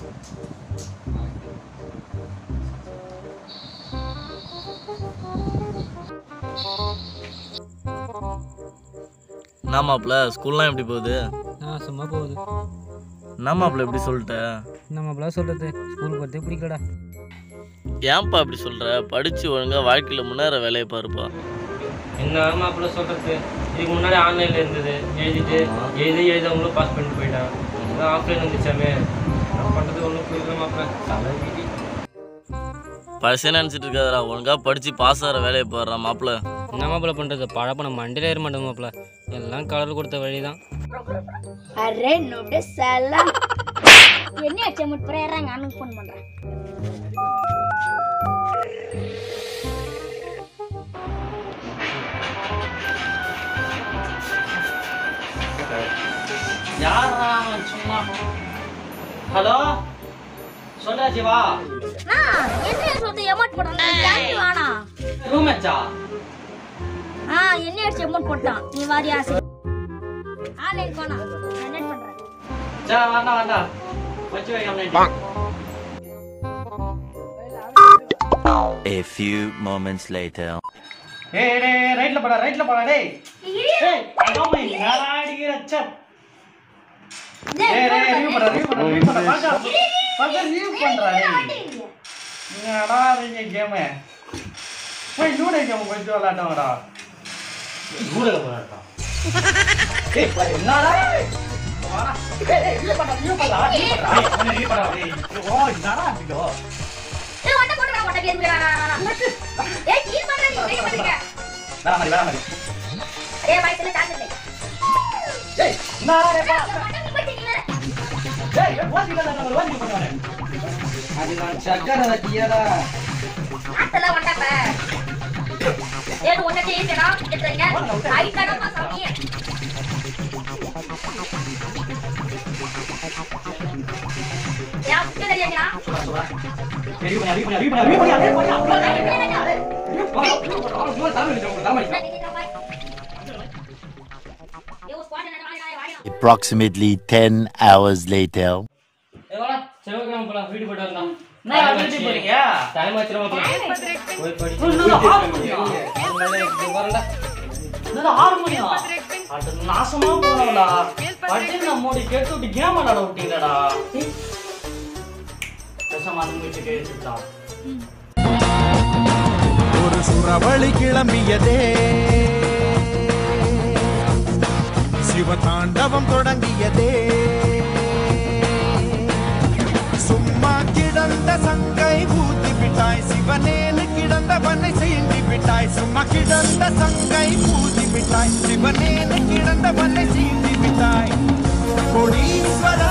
என்ன மாப்பிள்ள ஸ்கூல்லாம் எப்படி போகுது நான் சும்மா போகுது என்ன மாப்பிள்ள எப்படி சொல்லிட்ட நம்ம அப்படிலாம் சொல்கிறது ஸ்கூலுக்கு வரதே பிடிக்கலடா ஏன்ப்பா இப்படி சொல்ற படிச்சு ஒழுங்கா வாழ்க்கையில முன்னேற வேலையை பாருப்பா என்ன மாப்பிள்ள சொல்கிறது இதுக்கு முன்னாடி ஆன்லைனில் இருந்தது எழுதிட்டு எழுதி எழுதவங்களும் பாஸ் பண்ணிட்டு போயிட்டான் அதான் ஆஃப்லைன் வந்துச்சாமே நான் பண்ணுறது ஒன்றும் புரியல மாப்பிள்ள தலை விதி. பழசே நினைச்சிட்டு இருக்காதடா ஒழுங்கா படிச்சு பாஸ் ஆகிற வேலையை பாடுறா மாப்பிள்ள என்ன மாப்பிள்ள பண்ணுறது பழப்பணம் மண்டியில் ஏற மாட்டேன் மாப்பிள்ள எல்லாம் கடவுள் கொடுத்த வழி தான் அரே நோடு சலாம் என்ன ஆச்சு முட் பிரேறாங்க அண்ணனுக்கு ஃபோன் பண்றேன் யாரா சும்மா ஹலோ சொல்றா ஜீவா நான் என்ன சொல்றது எமௌண்ட் போட்டான் ஜாமி வானா ரூம் மேட்சா ஆ என்ன ஆச்சு எமௌண்ட் போட்டான் நீ வாரியா சரி ஆன்லைன் போனா நான் net பண்றேன் சா வேண்டாம் வேண்டாம் வச்சு வைக்க A few moments later. ஏய் டேய் ரைட்ல போடா ரைட்ல போடா டேய் ஏய் அதாம என்னடா அடிக்கிற சப் ஏய் டேய் ரிவ்யூ பண்ணு ரிவ்யூ பண்ணு ரிவ்யூ பண்ணு பாக்க பாக்க ரிவ்யூ பண்றா டேய் என்னடா நீங்க கேம் போய் லூடோ கேம் கொஞ்சம் விளையாட்டோம்டா லூடோ விளையாட்டோம் ஏய் போய் என்னடா வாடா. ஏய் ஏய் ரிவ்யூ பண்ணு ரிவ்யூ பண்ணு ரிவ்யூ பண்ணு ரிவ்யூ பண்ணு டேய் ஓ என்னடா அப்படிடோ ஏய் வண்ட போடுடா வண்ட கேம் ஏய் கீழ பண்றா நீ வெளிய பண்றீங்க வேற மாதிரி வேற மாதிரி ஏய் பைக்ல சார்ஜ் இல்லை ஏய் என்னடா டேய் வண்ட நீ போய் நீ ஏய் வாசிக்கல நம்ம வாசிக்க பண்ணுவானே அது நான் சக்கர வச்சியடா ஆத்தல வண்டப்ப ஏது ஒண்ணே செய்யறா எடுத்துங்க ஐ கடமா சாமி யா புக்க தெரியாதா சரி பண்ணி அறிவு பண்ணி அறிவு பண்ணி அறிவு பண்ணி அறிவு பண்ணி அறிவு பண்ணி Tamil Tamil Approximately 10 hours later. ஏ வாடா செவக்கிராம போலாம் வீடு போயிட்டு வரலாம் என்ன வீட்டுக்கு போறீங்க டைம் ஆச்சு மாப்பிள்ள போய் படி இன்னும் ஆறு மணியா வரண்டா இன்னும் ஆறு மணியா அது நாசமா போனவடா பட்டு நம்மோட கேட்டு விட்டு கேம் விளாட விட்டீங்கடா பேசாம அந்த வீட்டுக்கு எடுத்துட்டா ஒரு சுறவழி கிளம்பியதே சிவதாண்டவம் தொடங்கியதே சும்மா கிடந்த சங்கை ஊத்தி விட்டாய் சிவனேனு கிடந்தவனை சீண்டி விட்டாய் சும்மா கிடந்த சங்கை ஊதி விட்டாய் சிவனேனு கிடந்தவனை சீண்டி விட்டாய் கொடீஸ்வரா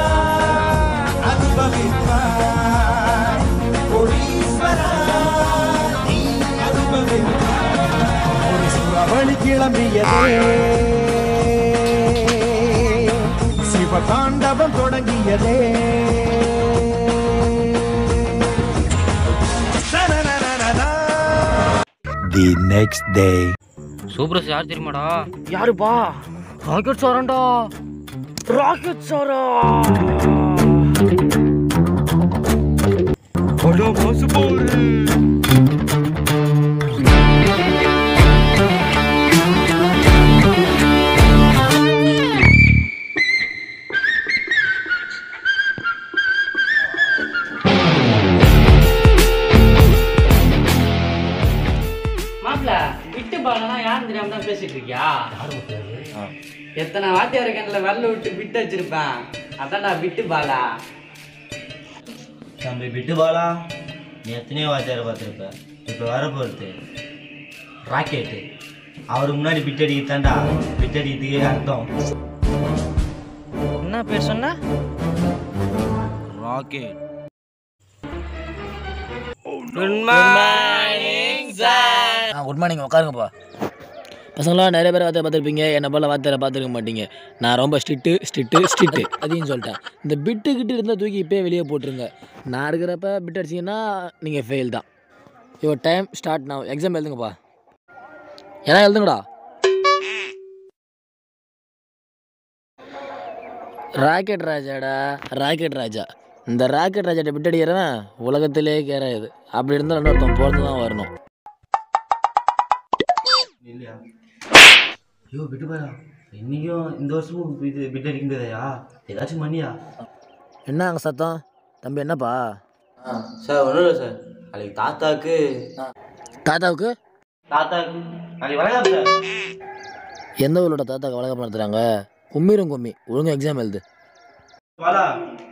அனுபவிப்பாய் கொடீஸ்வரா நீ அனுபவிப்பாய் ஒரு சுறவழி கிளம்பியதே சிவதாண்டவம் தொடங்கியதே சரணரணரணா. The next day. சூப்பர் யார் தெரியுமாடா யாருப்பா ராக்கெட் சாராண்டா ராக்கெட் சாரா அடா மாசு போரு மாப்பிள விட்டு பாலனா யாரும் தெரியாம தான் பேசிட்டு இருக்கியா எத்தனை வாட்டி ஒரு கண்ணில் வரல விட்டு விட்டு வச்சிருப்பேன் அதான்டா விட்டு பாலா தம்பி பிட்டு பாலா நீ எத்தனையோ வாத்தியாரை பார்த்துருப்ப இப்போ வர போகிறது ராக்கெட்டு அவருக்கு முன்னாடி பிட் அடிக்கத்தாண்டா பிட் அடிக்கிறதுக்கே அர்த்தம் என்ன பேர் சொன்ன rocket good morning sir good morning உட்காருங்கப்பா பசங்களாம் நிறைய பேர் வார்த்தை பார்த்துருப்பீங்க என்னை போல வார்த்தை பார்த்துருக்க மாட்டீங்க நான் ரொம்ப ஸ்ட்ரிக்ட்டு ஸ்ட்ரிக்ட்டு ஸ்ட்ரிக்ட்டு அதையும் சொல்லிட்டேன் இந்த பிட்டு கிட்டு இருந்தால் தூக்கி இப்போயே வெளியே போட்டுருங்க நான் இருக்கிறப்ப பிட் அடிச்சிங்கன்னா நீங்கள் ஃபெயில் தான் யுவர் டைம் ஸ்டார்ட் நான் எக்ஸாம் எழுதுங்கப்பா ஏன்னா எழுதுங்கடா ராக்கெட் ராஜாடா ராக்கெட் ராஜா இந்த ராக்கெட் ராஜாட்ட பிட் அடிக்கிறவன் உலகத்திலே கேராது அப்படி இருந்தால் இன்னொருத்தன் பிறந்து தான் வரணும் இல்லையா ஐயோ விட்டு போயா இன்னைக்கும் இந்த வருஷமும் இது பிட் அடிக்கிறதையா ஏதாச்சும் பண்ணியா என்ன அங்கே சத்தம் தம்பி என்னப்பா ஆ சார் ஒன்றும் இல்லை சார் நாளைக்கு தாத்தாக்கு தாத்தாவுக்கு தாத்தாக்கு நாளைக்கு வணக்கம் சார் எந்த ஊரோட தாத்தாக்கு வழக்கம் நடத்துகிறாங்க கும்மிரும் கும்மி ஒழுங்கா எக்ஸாம் எழுது வாடா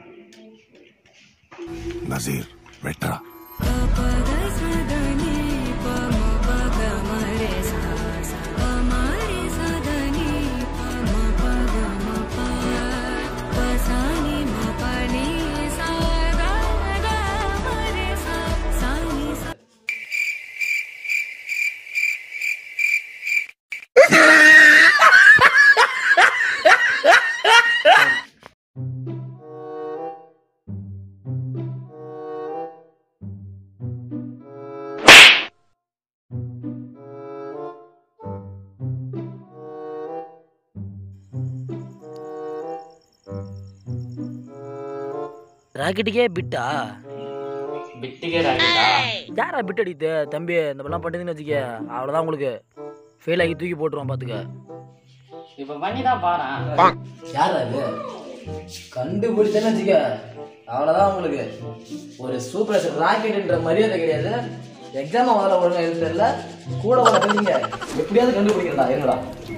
நசீர் வெட்ரா ராக்கெட்டுக்கே பிட்டா பிட்டுக்கே ராக்கெட்டா யாரா பிட் அடித்து தம்பி இந்த மாதிரிலாம் பண்ணிங்கன்னு வச்சுக்க அவ்வளோதான் உங்களுக்கு ஃபெயில் ஆகி தூக்கி போட்டுருவோம் பார்த்துக்க இப்போ பண்ணி தான் பாறேன் யாரா இது கண்டுபிடிச்சேன்னு வச்சுக்க அவ்வளோதான் உங்களுக்கு ஒரு சூப்பர் ராக்கெட்ன்ற மரியாதை கிடையாது எக்ஸாம் முதல்ல ஒழுங்கா எழுத தெரியல கூட ஒன்று பண்ணிங்க எப்படியாவது கண்டுபிடிக்கிறதா இருங்கடா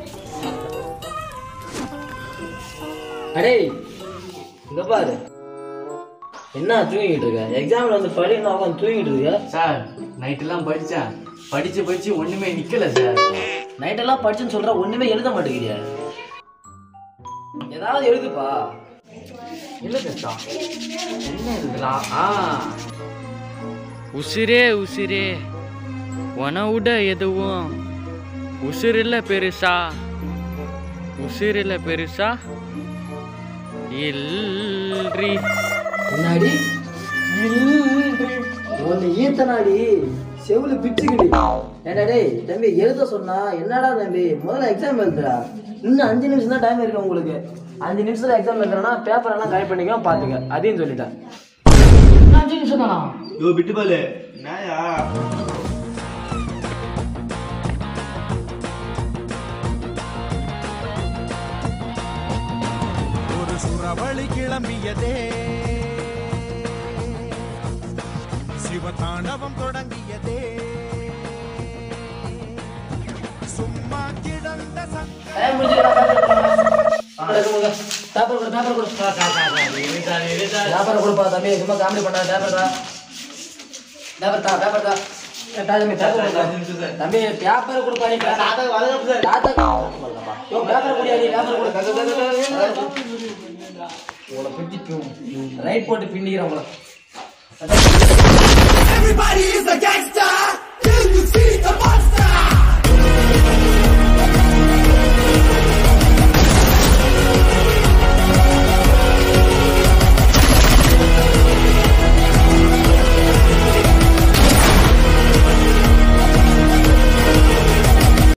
அடே இங்க பாரு என்ன தூங்கிட்டு இருக்க எக்ஸாம்ல வந்து படி என்ன உட்காந்து தூங்கிட்டு இருக்க சார் நைட்டெல்லாம் படித்தேன் படித்து படித்து ஒன்றுமே நிற்கல சார் நைட்டெல்லாம் படிச்சுன்னு சொல்ற ஒண்ணுமே எழுத மாட்டேங்கிறியா ஏதாவது எழுதுப்பா இல்லை கஷ்டம் என்ன எழுதலாம் ஆ உசிரே உசிரே உன விட எதுவும் உசிரில் பெருசா உசிரில் பெருசா இல்ரி முன்னாடி ஒன்னு ஈத்தனாடி செவுல பிச்சுக்கிடி ஏடா டேய் தம்பி எழுத சொன்னா என்னடா தம்பி முதல்ல எக்ஸாம் எழுதுடா இன்னும் அஞ்சு நிமிஷம் தான் டைம் இருக்கு உங்களுக்கு அஞ்சு நிமிஷத்துல எக்ஸாம் எழுதுறேன்னா பேப்பர் எல்லாம் கரெக்ட் பண்ணிக்கோ பாத்துக்க அதையும் சொல்லிட்டேன் அஞ்சு நிமிஷம் தானா ஐயோ விட்டு பாலு என்னயா ஒரு சுறவழி கிளம்பியதே சிவதாண்டவம் தொடங்கியதே சும்மா கிடந்த சங்க டைம் முடிஞ்சுடா பேப்பர் கொடு பேப்பர் கொடு பேப்பர் கொடுப்பா தம்பி சும்மா காமெடி பண்ணா பேப்பர் தான் பேப்பர் தா பேப்பர் தா தம்பி பேப்பர் தம்பி பேப்பர் கொடுப்பா நீ தாத்தா பேப்பர் குடியா நீ பேப்பர் கொடு உங்களை பிடிச்சி ரைட் போட்டு பின்னிக்கிறேன் உங்களை